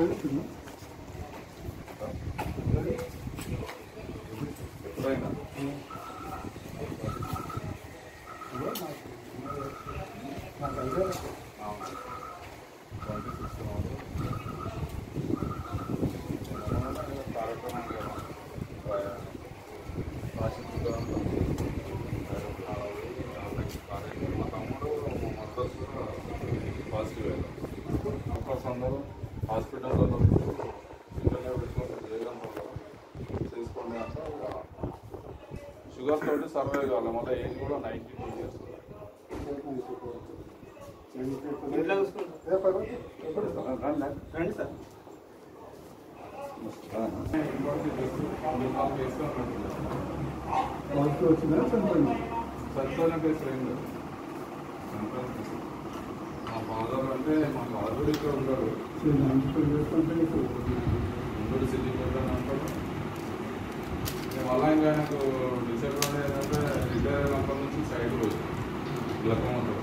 ఎప్పుడైనా అవును. Twenty six అవును. కార్యక్రమం కదా. రాసిస్తుగా కార్యక్రమం మా తమ్ముడు మద్దతు పాజిటివ్ అయ్యారు ఫోకస్ అందరూ హాస్పిటల్లో పిల్లలే విశ్వాసం చేయడం వల్ల చేసుకోండి అంటే ఇక షుగర్ తోటి సర్వే కావాలి మళ్ళీ ఏం కూడా నైన్టీ టూ ఇయర్స్ ఇంట్లో చూసుకుంటాం రండి సార్ సత్సోన కేసు ఏం లేదు మా ఫాదర్ అంటే మా ఫాదర్ ఇక్కడ ఉంటాడు ఉండడు సిటీ ఉంటాడు అంటాడు నేను మళ్ళా ఇంకా నాకు డిసైడ్ ఏంటంటే రిటైర్ అయినప్పటి నుంచి సైడ్ పోయి లక్కం ఉంటుంది